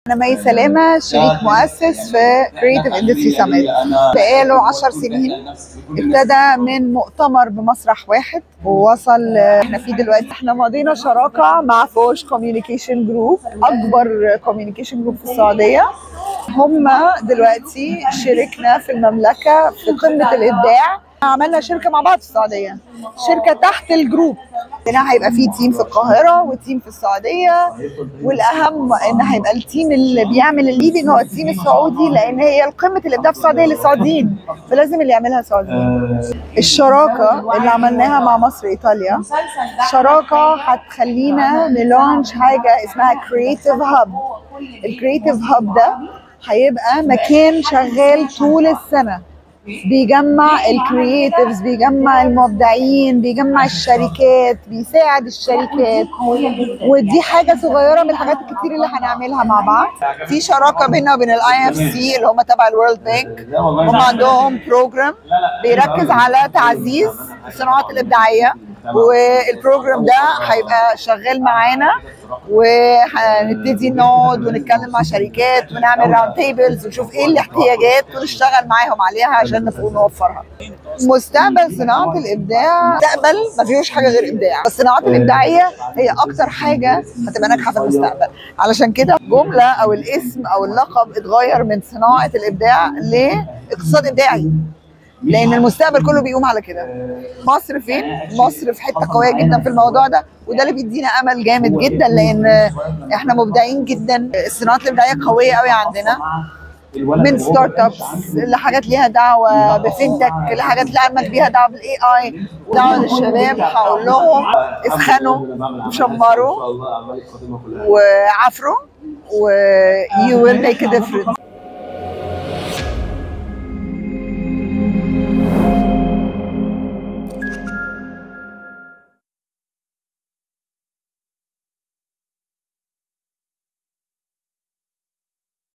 أنا مي سلامة شريك مؤسس في Creative Industry Summit بقاله 10 سنين ابتدى من مؤتمر بمسرح واحد ووصل احنا فيه دلوقتي احنا مضينا شراكة مع فوش كوميونيكيشن جروب أكبر كوميونيكيشن جروب في السعودية هم دلوقتي شركنا في المملكة في قمة الإبداع عملنا شركة مع بعض في السعودية شركة تحت الجروب هنا هيبقى في تيم في القاهرة وتيم في السعودية والأهم إن هيبقى التيم اللي بيعمل الليدنج هو التيم السعودي لأن هي قمة الإبداع في السعودية للسعوديين فلازم اللي يعملها سعوديين الشراكة اللي عملناها مع مصر إيطاليا شراكة هتخلينا نلونش حاجة اسمها كرييتيف هاب الكرييتيف هاب ده هيبقى مكان شغال طول السنة بيجمع الكرييتيفز بيجمع المبدعين بيجمع الشركات بيساعد الشركات ودي حاجه صغيره من الحاجات الكتير اللي هنعملها مع بعض في شراكه بيننا وبين الاي اف سي اللي هم تبع الورلد بانك هم عندهم بروجرام بيركز على تعزيز الصناعات الابداعيه والبروجرام ده هيبقى شغال معانا وهنبتدي نقعد ونتكلم مع شركات ونعمل راوند تيبلز ونشوف ايه الاحتياجات ونشتغل معاهم عليها عشان نفوق نوفرها. مستقبل صناعه الابداع مستقبل ما فيهوش حاجه غير ابداع، الصناعات الابداعيه هي اكتر حاجه هتبقى ناجحه في المستقبل، علشان كده جمله او الاسم او اللقب اتغير من صناعه الابداع لاقتصاد ابداعي. لان المستقبل كله بيقوم على كده مصر فين مصر في حته قويه جدا في الموضوع ده وده اللي بيدينا امل جامد جدا لان احنا مبدعين جدا الصناعات الابداعيه قويه قوي عندنا من ستارت ابس لحاجات ليها دعوه بفينتك لحاجات لعلمك ليها دعوه بالاي اي دعوه للشباب هقول لهم اسخنوا وشمروا وعفروا و you will make a difference